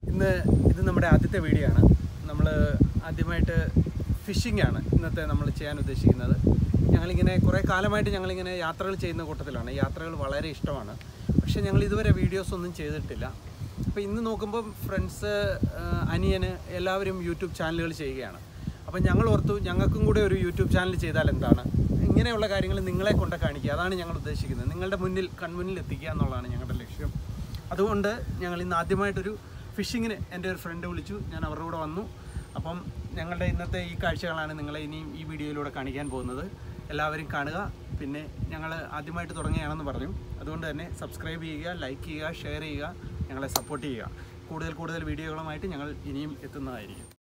ഇന്ന് ഇത് നമ്മുടെ ആദ്യത്തെ വീഡിയോ ആണ് നമ്മൾ ആദ്യമായിട്ട് ഫിഷിംഗ് ആണ് ഇന്നത്തെ നമ്മൾ ചെയ്യാൻ ഉദ്ദേശിക്കുന്നത് ഞങ്ങളിങ്ങനെ കുറേ കാലമായിട്ട് ഞങ്ങളിങ്ങനെ യാത്രകൾ ചെയ്യുന്ന കൂട്ടത്തിലാണ് യാത്രകൾ വളരെ ഇഷ്ടമാണ് പക്ഷേ ഞങ്ങൾ ഇതുവരെ വീഡിയോസ് ഒന്നും ചെയ്തിട്ടില്ല അപ്പോൾ ഇന്ന് നോക്കുമ്പോൾ ഫ്രണ്ട്സ് അനിയന് എല്ലാവരും യൂട്യൂബ് ചാനലുകൾ ചെയ്യുകയാണ് അപ്പോൾ ഞങ്ങൾ ഓർത്തു ഞങ്ങൾക്കും കൂടെ ഒരു യൂട്യൂബ് ചാനൽ ചെയ്താൽ എന്താണ് ഇങ്ങനെയുള്ള കാര്യങ്ങൾ നിങ്ങളെ കൊണ്ട് കാണിക്കുക അതാണ് ഞങ്ങൾ ഉദ്ദേശിക്കുന്നത് നിങ്ങളുടെ മുന്നിൽ കൺമുന്നിൽ എത്തിക്കുക എന്നുള്ളതാണ് ഞങ്ങളുടെ ലക്ഷ്യം അതുകൊണ്ട് ഞങ്ങൾ ഇന്ന് ആദ്യമായിട്ടൊരു ഫിഷിങ്ങിന് എൻ്റെ ഒരു ഫ്രണ്ട് വിളിച്ചു ഞാൻ അവരുടെ കൂടെ വന്നു അപ്പം ഞങ്ങളുടെ ഇന്നത്തെ ഈ കാഴ്ചകളാണ് നിങ്ങളെ ഇനിയും ഈ വീഡിയോയിലൂടെ കാണിക്കാൻ പോകുന്നത് എല്ലാവരും കാണുക പിന്നെ ഞങ്ങൾ ആദ്യമായിട്ട് തുടങ്ങുകയാണെന്ന് പറഞ്ഞു അതുകൊണ്ട് തന്നെ സബ്സ്ക്രൈബ് ചെയ്യുക ലൈക്ക് ചെയ്യുക ഷെയർ ചെയ്യുക ഞങ്ങളെ സപ്പോർട്ട് ചെയ്യുക കൂടുതൽ കൂടുതൽ വീഡിയോകളുമായിട്ട് ഞങ്ങൾ ഇനിയും എത്തുന്നതായിരിക്കും